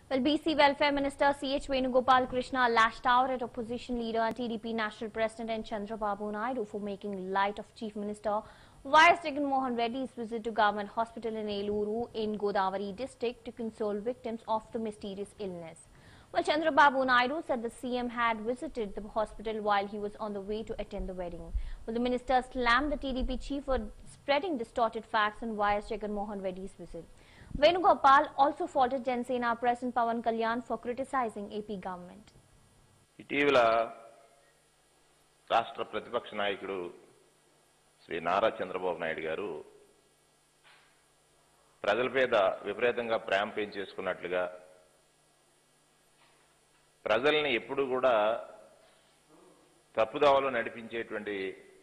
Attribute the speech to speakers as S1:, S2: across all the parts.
S1: Well, BC Welfare Minister C.H. Venugopal Krishna lashed out at opposition leader and TDP National President N. Chandrababu Naidu for making light of Chief Minister Y.S. Jagan Mohan Reddy's visit to Government Hospital in Eluru in Godavari district to console victims of the mysterious illness. Well, Chandrababu Naidu said the CM had visited the hospital while he was on the way to attend the wedding. Well, the minister slammed the TDP chief for spreading distorted facts on Y.S. Jagan Mohan Reddy's visit. Venugopal also faulted Jansena President Pawan Kalyan for criticizing AP government.
S2: ఇటీవల రాష్ట్ర ప్రతిపక్ష నాయకుడు శ్రీ నారా చంద్రబాబు నాయుడు గారు ప్రజల మీద విపరీతంగా ప్రేమ పెంచేసుకున్నట్లుగా ప్రజల్ని ఎప్పుడు కూడా తప్పుదోవలో నడిపించేటువంటి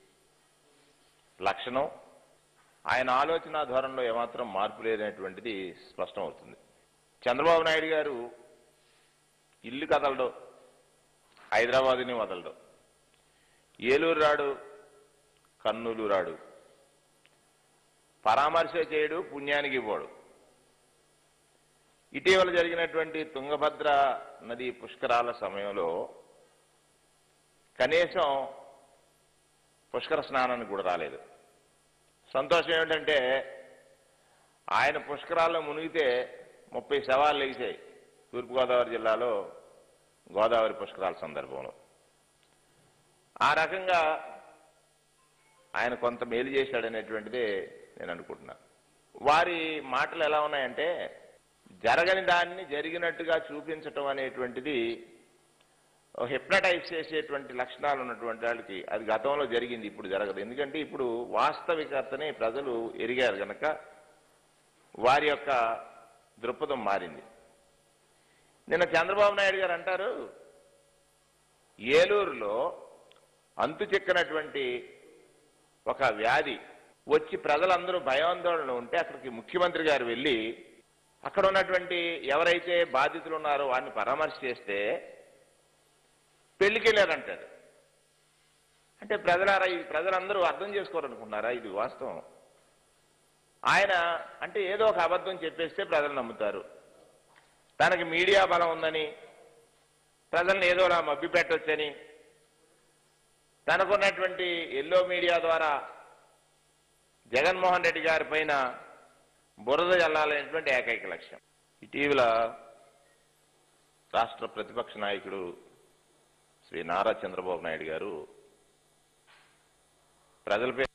S2: లక్షణం ఆయన ఆలోచన ధోరణిలో ఏమాత్రం మార్పు లేదనేటువంటిది స్పష్టమవుతుంది చంద్రబాబు నాయుడు గారు ఇల్లు కదలడు హైదరాబాదుని వదలడు ఏలూరు రాడు కర్నూలు రాడు పరామర్శ చేయడు పుణ్యానికి పోడు ఇటీవల జరిగినటువంటి తుంగభద్ర నది పుష్కరాల సమయంలో కనీసం పుష్కర స్నానానికి కూడా రాలేదు సంతోషం ఏమిటంటే ఆయన పుష్కరాల్లో మునిగితే ముప్పై శవాలు లేచాయి తూర్పుగోదావరి జిల్లాలో గోదావరి పుష్కరాల సందర్భంలో ఆ రకంగా ఆయన కొంత మేలు చేశాడనేటువంటిదే నేను అనుకుంటున్నా వారి మాటలు ఎలా ఉన్నాయంటే జరగని దాన్ని జరిగినట్టుగా చూపించటం అనేటువంటిది హిప్నటైజ్ చేసేటువంటి లక్షణాలు ఉన్నటువంటి వాళ్ళకి అది గతంలో జరిగింది ఇప్పుడు జరగదు ఎందుకంటే ఇప్పుడు వాస్తవికతని ప్రజలు ఎరిగారు గనక వారి యొక్క దృక్పథం మారింది నిన్న చంద్రబాబు నాయుడు గారు అంటారు ఏలూరులో అంతు చిక్కనటువంటి ఒక వ్యాధి వచ్చి ప్రజలందరూ భయాందోళన ఉంటే అక్కడికి ముఖ్యమంత్రి గారు వెళ్ళి అక్కడ ఉన్నటువంటి ఎవరైతే బాధితులు ఉన్నారో వారిని పరామర్శ చేస్తే పెళ్లికెళ్ళారంటారు అంటే ప్రజలారా ఇది ప్రజలందరూ అర్థం చేసుకోరనుకున్నారా ఇది వాస్తవం ఆయన అంటే ఏదో ఒక అబద్ధం చెప్పేస్తే ప్రజలు నమ్ముతారు తనకి మీడియా బలం ఉందని ప్రజల్ని ఏదోలా మభ్య పెట్టొచ్చని తనకున్నటువంటి ఎల్లో మీడియా ద్వారా జగన్మోహన్ రెడ్డి గారి పైన బురద జల్లాలనేటువంటి ఏకైక లక్ష్యం ఇటీవల రాష్ట్ర ప్రతిపక్ష నాయకుడు శ్రీ నారా చంద్రబాబు నాయుడు గారు ప్రజలపై